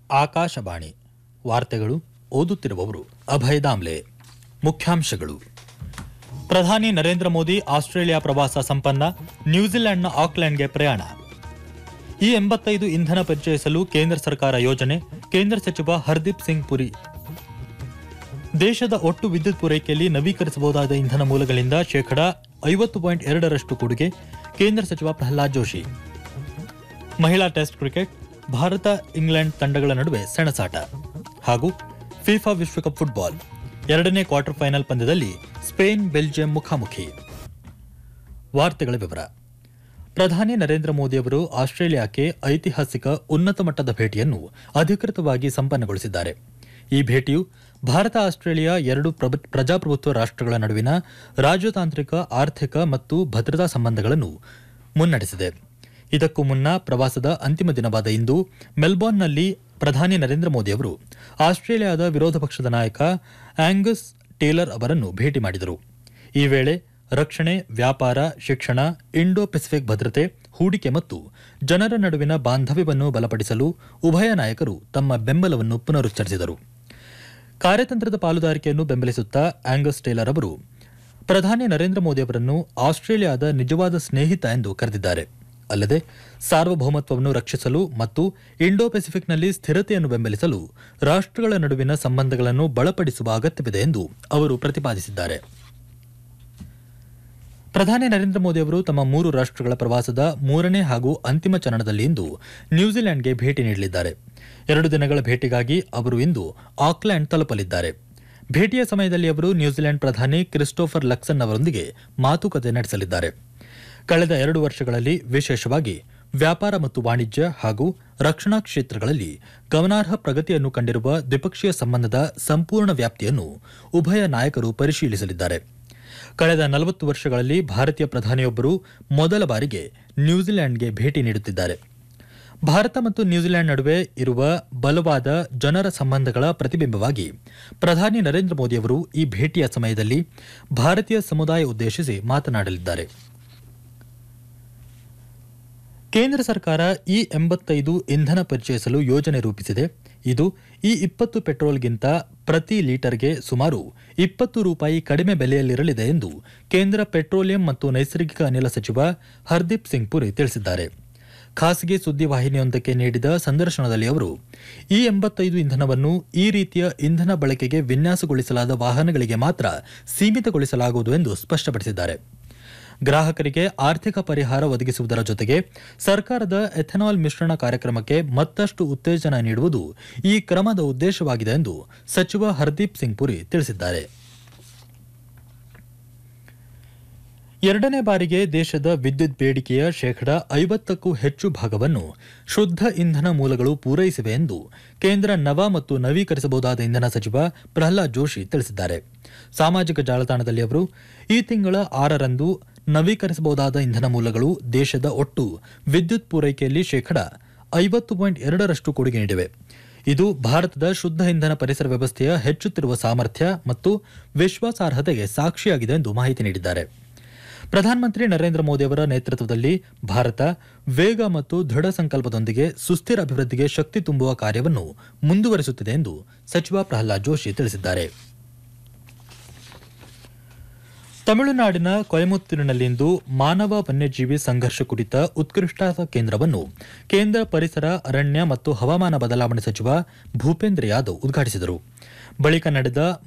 ಆಕಾಶವಾಣಿ ವಾರ್ತೆಗಳು ಓದುತ್ತಿರುವವರು ಅಭಯ ದಾಮ್ಲೆ ಮುಖ್ಯಾಂಶಗಳು ಪ್ರಧಾನಿ ನರೇಂದ್ರ ಮೋದಿ ಆಸ್ಟ್ರೇಲಿಯಾ ಪ್ರವಾಸ ಸಂಪನ್ನ ನ್ಯೂಜಿಲೆಂಡ್ನ ಆಕ್ಲೆಂಡ್ಗೆ ಪ್ರಯಾಣ ಈ ಎಂಬತ್ತೈದು ಇಂಧನ ಪರಿಚಯಿಸಲು ಕೇಂದ್ರ ಸರ್ಕಾರ ಯೋಜನೆ ಕೇಂದ್ರ ಸಚಿವ ಹರ್ದೀಪ್ ಸಿಂಗ್ ಪುರಿ ದೇಶದ ಒಟ್ಟು ವಿದ್ಯುತ್ ಪೂರೈಕೆಯಲ್ಲಿ ನವೀಕರಿಸಬಹುದಾದ ಇಂಧನ ಮೂಲಗಳಿಂದ ಶೇಕಡಾ ಐವತ್ತು ಪಾಯಿಂಟ್ ಎರಡರಷ್ಟು ಕೊಡುಗೆ ಕೇಂದ್ರ ಸಚಿವ ಪ್ರಹ್ಲಾದ್ ಜೋಶಿ ಮಹಿಳಾ ಟೆಸ್ಟ್ ಕ್ರಿಕೆಟ್ ಭಾರತ ಇಂಗ್ಲೆಂಡ್ ತಂಡಗಳ ನಡುವೆ ಸೆಣಸಾಟ ಹಾಗೂ ಫಿಫಾ ವಿಶ್ವಕಪ್ ಫುಟ್ಬಾಲ್ ಎರಡನೇ ಕ್ವಾರ್ಟರ್ ಫೈನಲ್ ಪಂದ್ಯದಲ್ಲಿ ಸ್ಪೇನ್ ಬೆಲ್ಜಿಯಂ ಮುಖಾಮುಖಿ ವಾರ್ತೆಗಳ ವಿವರ ಪ್ರಧಾನಿ ನರೇಂದ್ರ ಮೋದಿ ಅವರು ಆಸ್ಟ್ರೇಲಿಯಾಕ್ಕೆ ಐತಿಹಾಸಿಕ ಉನ್ನತ ಮಟ್ಟದ ಭೇಟಿಯನ್ನು ಅಧಿಕೃತವಾಗಿ ಸಂಪನ್ನಗೊಳಿಸಿದ್ದಾರೆ ಈ ಭೇಟಿಯು ಭಾರತ ಆಸ್ಟ್ರೇಲಿಯಾ ಎರಡು ಪ್ರಭು- ಪ್ರಜಾಪ್ರಭುತ್ವ ರಾಷ್ಟ್ರಗಳ ನಡುವಿನ ರಾಜತಾಂತ್ರಿಕ ಆರ್ಥಿಕ ಮತ್ತು ಭದ್ರತಾ ಸಂಬಂಧಗಳನ್ನು ಮುನ್ನಡೆಸಿದೆ ಇದಕ್ಕೂ ಮುನ್ನ ಪ್ರವಾಸದ ಅಂತಿಮ ದಿನವಾದ ಇಂದು ಮೆಲ್ಬೋರ್ನ್ನಲ್ಲಿ ಪ್ರಧಾನಿ ನರೇಂದ್ರ ಮೋದಿ ಅವರು ಆಸ್ಟ್ರೇಲಿಯಾದ ವಿರೋಧ ಪಕ್ಷದ ನಾಯಕ ಆಂಗಸ್ ಟೇಲರ್ ಅವರನ್ನು ಭೇಟಿ ಮಾಡಿದರು ಈ ವೇಳೆ ರಕ್ಷಣೆ ವ್ಯಾಪಾರ ಶಿಕ್ಷಣ ಇಂಡೋ ಪೆಸಿಫಿಕ್ ಭದ್ರತೆ ಹೂಡಿಕೆ ಮತ್ತು ಜನರ ನಡುವಿನ ಬಾಂಧವ್ಯವನ್ನು ಬಲಪಡಿಸಲು ಉಭಯ ನಾಯಕರು ತಮ್ಮ ಬೆಂಬಲವನ್ನು ಪುನರುಚ್ಚರಿಸಿದರು ಕಾರ್ಯತಂತ್ರದ ಪಾಲುದಾರಿಕೆಯನ್ನು ಬೆಂಬಲಿಸುತ್ತಾ ಆಂಗಸ್ ಟೇಲರ್ ಅವರು ಪ್ರಧಾನಿ ನರೇಂದ್ರ ಮೋದಿ ಅವರನ್ನು ಆಸ್ಟ್ರೇಲಿಯಾದ ನಿಜವಾದ ಸ್ನೇಹಿತ ಎಂದು ಕರೆದಿದ್ದಾರೆ ಅಲ್ಲದೆ ಸಾರ್ವಭೌಮತ್ವವನ್ನು ರಕ್ಷಿಸಲು ಮತ್ತು ಇಂಡೋ ಪೆಸಿಫಿಕ್ನಲ್ಲಿ ಸ್ಥಿರತೆಯನ್ನು ಬೆಂಬಲಿಸಲು ರಾಷ್ಟ್ರಗಳ ನಡುವಿನ ಸಂಬಂಧಗಳನ್ನು ಬಲಪಡಿಸುವ ಅಗತ್ಯವಿದೆ ಎಂದು ಅವರು ಪ್ರತಿಪಾದಿಸಿದ್ದಾರೆ ಪ್ರಧಾನಿ ನರೇಂದ್ರ ಮೋದಿ ಅವರು ತಮ್ಮ ಮೂರು ರಾಷ್ಟ್ರಗಳ ಪ್ರವಾಸದ ಮೂರನೇ ಹಾಗೂ ಅಂತಿಮ ಚರಣದಲ್ಲಿ ಇಂದು ನ್ಯೂಜಿಲೆಂಡ್ಗೆ ಭೇಟಿ ನೀಡಲಿದ್ದಾರೆ ಎರಡು ದಿನಗಳ ಭೇಟಿಗಾಗಿ ಅವರು ಇಂದು ಆಕ್ಲೆಂಡ್ ತಲುಪಲಿದ್ದಾರೆ ಭೇಟಿಯ ಸಮಯದಲ್ಲಿ ಅವರು ನ್ಯೂಜಿಲೆಂಡ್ ಪ್ರಧಾನಿ ಕ್ರಿಸ್ಟೋಫರ್ ಲಕ್ಸನ್ ಅವರೊಂದಿಗೆ ಮಾತುಕತೆ ನಡೆಸಲಿದ್ದಾರೆ ಕಳೆದ ಎರಡು ವರ್ಷಗಳಲ್ಲಿ ವಿಶೇಷವಾಗಿ ವ್ಯಾಪಾರ ಮತ್ತು ವಾಣಿಜ್ಯ ಹಾಗೂ ರಕ್ಷಣಾ ಕ್ಷೇತ್ರಗಳಲ್ಲಿ ಗಮನಾರ್ಹ ಪ್ರಗತಿಯನ್ನು ಕಂಡಿರುವ ದ್ವಿಪಕ್ಷೀಯ ಸಂಬಂಧದ ಸಂಪೂರ್ಣ ವ್ಯಾಪ್ತಿಯನ್ನು ಉಭಯ ನಾಯಕರು ಪರಿಶೀಲಿಸಲಿದ್ದಾರೆ ಕಳೆದ ನಲವತ್ತು ವರ್ಷಗಳಲ್ಲಿ ಭಾರತೀಯ ಪ್ರಧಾನಿಯೊಬ್ಬರು ಮೊದಲ ಬಾರಿಗೆ ನ್ಯೂಜಿಲೆಂಡ್ಗೆ ಭೇಟಿ ನೀಡುತ್ತಿದ್ದಾರೆ ಭಾರತ ಮತ್ತು ನ್ಯೂಜಿಲೆಂಡ್ ನಡುವೆ ಇರುವ ಬಲವಾದ ಜನರ ಸಂಬಂಧಗಳ ಪ್ರತಿಬಿಂಬವಾಗಿ ಪ್ರಧಾನಿ ನರೇಂದ್ರ ಮೋದಿ ಅವರು ಈ ಭೇಟಿಯ ಸಮಯದಲ್ಲಿ ಭಾರತೀಯ ಸಮುದಾಯ ಉದ್ದೇಶಿಸಿ ಮಾತನಾಡಲಿದ್ದಾರೆ ಕೇಂದ್ರ ಸರ್ಕಾರ ಇ ಎಂಬತ್ತೈದು ಇಂಧನ ಪರಿಚಯಿಸಲು ಯೋಜನೆ ರೂಪಿಸಿದೆ ಇದು ಇ ಇಪ್ಪತ್ತು ಪೆಟ್ರೋಲ್ಗಿಂತ ಪ್ರತಿ ಲೀಟರ್ಗೆ ಸುಮಾರು ಇಪ್ಪತ್ತು ರೂಪಾಯಿ ಕಡಿಮೆ ಬೆಲೆಯಲ್ಲಿರಲಿದೆ ಎಂದು ಕೇಂದ್ರ ಪೆಟ್ರೋಲಿಯಂ ಮತ್ತು ನೈಸರ್ಗಿಕ ಅನಿಲ ಸಚಿವ ಹರ್ದೀಪ್ ಸಿಂಗ್ ಪುರಿ ತಿಳಿಸಿದ್ದಾರೆ ಖಾಸಗಿ ಸುದ್ದಿವಾಹಿನಿಯೊಂದಕ್ಕೆ ನೀಡಿದ ಸಂದರ್ಶನದಲ್ಲಿ ಅವರು ಈ ಎಂಬತ್ತೈದು ಇಂಧನವನ್ನು ಈ ರೀತಿಯ ಇಂಧನ ಬಳಕೆಗೆ ವಿನ್ಯಾಸಗೊಳಿಸಲಾದ ವಾಹನಗಳಿಗೆ ಮಾತ್ರ ಸೀಮಿತಗೊಳಿಸಲಾಗುವುದು ಎಂದು ಸ್ಪಷ್ಟಪಡಿಸಿದ್ದಾರೆ ಗ್ರಾಹಕರಿಗೆ ಆರ್ಥಿಕ ಪರಿಹಾರ ಒದಗಿಸುವುದರ ಜೊತೆಗೆ ಸರ್ಕಾರದ ಎಥೆನಾಲ್ ಮಿಶ್ರಣ ಕಾರ್ಯಕ್ರಮಕ್ಕೆ ಮತ್ತಷ್ಟು ಉತ್ತೇಜನ ನೀಡುವುದು ಈ ಕ್ರಮದ ಉದ್ದೇಶವಾಗಿದೆ ಎಂದು ಸಚಿವ ಹರ್ದೀಪ್ ಸಿಂಗ್ ಪುರಿ ತಿಳಿಸಿದ್ದಾರೆ ಎರಡನೇ ಬಾರಿಗೆ ದೇಶದ ವಿದ್ಯುತ್ ಬೇಡಿಕೆಯ ಶೇಕಡ ಐವತ್ತಕ್ಕೂ ಹೆಚ್ಚು ಭಾಗವನ್ನು ಶುದ್ಧ ಇಂಧನ ಮೂಲಗಳು ಪೂರೈಸಿವೆ ಎಂದು ಕೇಂದ್ರ ನವ ಮತ್ತು ನವೀಕರಿಸಬಹುದಾದ ಇಂಧನ ಸಚಿವ ಪ್ರಹ್ಲಾದ್ ಜೋಶಿ ತಿಳಿಸಿದ್ದಾರೆ ಸಾಮಾಜಿಕ ಜಾಲತಾಣದಲ್ಲಿ ಅವರು ಈ ತಿಂಗಳ ಆರರಂದು ನವೀಕರಿಸಬಹುದಾದ ಇಂಧನ ಮೂಲಗಳು ದೇಶದ ಒಟ್ಟು ವಿದ್ಯುತ್ ಪೂರೈಕೆಯಲ್ಲಿ ಶೇಕಡ ಐವತ್ತು ಪಾಯಿಂಟ್ ಎರಡರಷ್ಟು ಕೊಡುಗೆ ನೀಡಿವೆ ಇದು ಭಾರತದ ಶುದ್ಧ ಇಂಧನ ಪರಿಸರ ವ್ಯವಸ್ಥೆಯ ಹೆಚ್ಚುತ್ತಿರುವ ಸಾಮರ್ಥ್ಯ ಮತ್ತು ವಿಶ್ವಾಸಾರ್ಹತೆಗೆ ಸಾಕ್ಷಿಯಾಗಿದೆ ಎಂದು ಮಾಹಿತಿ ನೀಡಿದ್ದಾರೆ ಪ್ರಧಾನಮಂತ್ರಿ ನರೇಂದ್ರ ಮೋದಿ ಅವರ ನೇತೃತ್ವದಲ್ಲಿ ಭಾರತ ವೇಗ ಮತ್ತು ದೃಢ ಸಂಕಲ್ಪದೊಂದಿಗೆ ಸುಸ್ಥಿರ ಅಭಿವೃದ್ಧಿಗೆ ಶಕ್ತಿ ತುಂಬುವ ಕಾರ್ಯವನ್ನು ಮುಂದುವರಿಸುತ್ತಿದೆ ಎಂದು ಸಚಿವ ಪ್ರಹ್ಲಾದ್ ಜೋಶಿ ತಿಳಿಸಿದ್ದಾರೆ ತಮಿಳುನಾಡಿನ ಕೊಯಮತ್ತೂರಿನಲ್ಲಿಂದು ಮಾನವ ವನ್ಯಜೀವಿ ಸಂಘರ್ಷ ಕುರಿತ ಉತ್ಕೃಷ್ಟ ಕೇಂದ್ರವನ್ನು ಕೇಂದ್ರ ಪರಿಸರ ಅರಣ್ಯ ಮತ್ತು ಹವಾಮಾನ ಬದಲಾವಣೆ ಸಚಿವ ಭೂಪೇಂದ್ರ ಯಾದವ್ ಉದ್ಘಾಟಿಸಿದರು ಬಳಿಕ ನಡೆದ